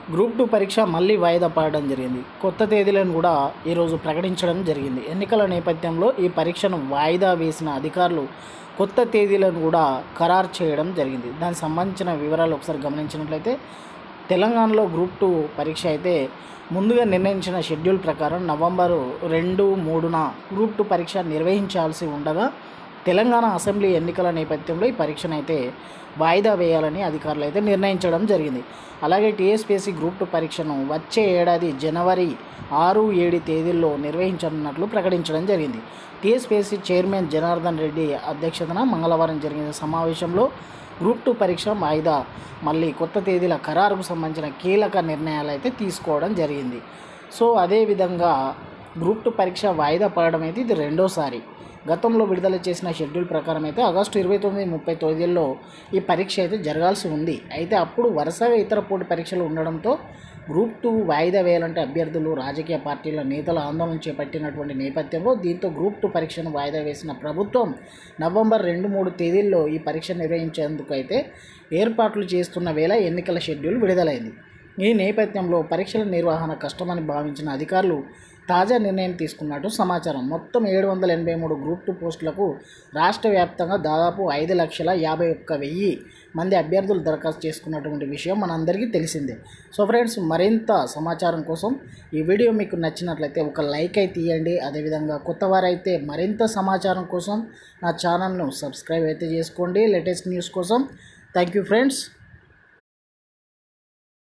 group two పరీక్ష మళ్ళీ వాయిదా పడడం జరిగింది కొత్త తేదీలను కూడా ఈరోజు ప్రకటించడం జరిగింది ఎన్నికల నేపథ్యంలో ఈ పరీక్షను వాయిదా వేసిన అధికారులు కొత్త తేదీలను కూడా ఖరారు చేయడం జరిగింది దానికి సంబంధించిన వివరాలు ఒకసారి గమనించినట్లయితే తెలంగాణలో గ్రూప్ టూ పరీక్ష అయితే ముందుగా నిర్ణయించిన షెడ్యూల్ ప్రకారం నవంబరు రెండు మూడున గ్రూప్ టూ పరీక్ష నిర్వహించాల్సి ఉండగా తెలంగాణ అసెంబ్లీ ఎన్నికల నేపథ్యంలో ఈ పరీక్షను అయితే వాయిదా వేయాలని అధికారులు అయితే నిర్ణయించడం జరిగింది అలాగే టీఎస్పీఎస్సీ గ్రూప్ టూ పరీక్షను వచ్చే ఏడాది జనవరి ఆరు ఏడు తేదీల్లో నిర్వహించనున్నట్లు ప్రకటించడం జరిగింది టీఎస్పీఎస్సీ చైర్మన్ జనార్దన్ రెడ్డి అధ్యక్షతన మంగళవారం జరిగిన సమావేశంలో గ్రూప్ టూ పరీక్ష వాయిదా మళ్ళీ కొత్త తేదీల ఖరారుకు సంబంధించిన కీలక నిర్ణయాలు అయితే తీసుకోవడం జరిగింది సో అదేవిధంగా గ్రూప్ టూ పరీక్ష వాయిదా పడడం అయితే ఇది రెండోసారి గతంలో విడుదల చేసిన షెడ్యూల్ ప్రకారం అయితే ఆగస్టు ఇరవై తొమ్మిది ముప్పై తేదీల్లో ఈ పరీక్ష అయితే జరగాల్సి ఉంది అయితే అప్పుడు వరుసగా ఇతర పోటీ పరీక్షలు ఉండడంతో గ్రూప్ టూ వాయిదా వేయాలంటే అభ్యర్థులు రాజకీయ పార్టీల నేతల ఆందోళన చేపట్టినటువంటి నేపథ్యంలో దీంతో గ్రూప్ టూ పరీక్షను వాయిదా వేసిన ప్రభుత్వం నవంబర్ రెండు మూడు తేదీల్లో ఈ పరీక్ష నిర్వహించేందుకు అయితే ఏర్పాట్లు చేస్తున్న వేళ ఎన్నికల షెడ్యూల్ విడుదలైంది ఈ నేపథ్యంలో పరీక్షల నిర్వహణ కష్టమని భావించిన అధికారులు తాజా నిర్ణయం తీసుకున్నట్టు సమాచారం మొత్తం ఏడు వందల ఎనభై మూడు గ్రూప్ టూ పోస్టులకు రాష్ట్ర వ్యాప్తంగా దాదాపు ఐదు లక్షల యాభై ఒక్క వెయ్యి మంది అభ్యర్థులు దరఖాస్తు చేసుకున్నటువంటి విషయం మనందరికీ తెలిసిందే సో ఫ్రెండ్స్ మరింత సమాచారం కోసం ఈ వీడియో మీకు నచ్చినట్లయితే ఒక లైక్ అయితే ఇవ్వండి అదేవిధంగా కొత్త వారైతే మరింత సమాచారం కోసం నా ఛానల్ను సబ్స్క్రైబ్ అయితే చేసుకోండి లేటెస్ట్ న్యూస్ కోసం థ్యాంక్ యూ ఫ్రెండ్స్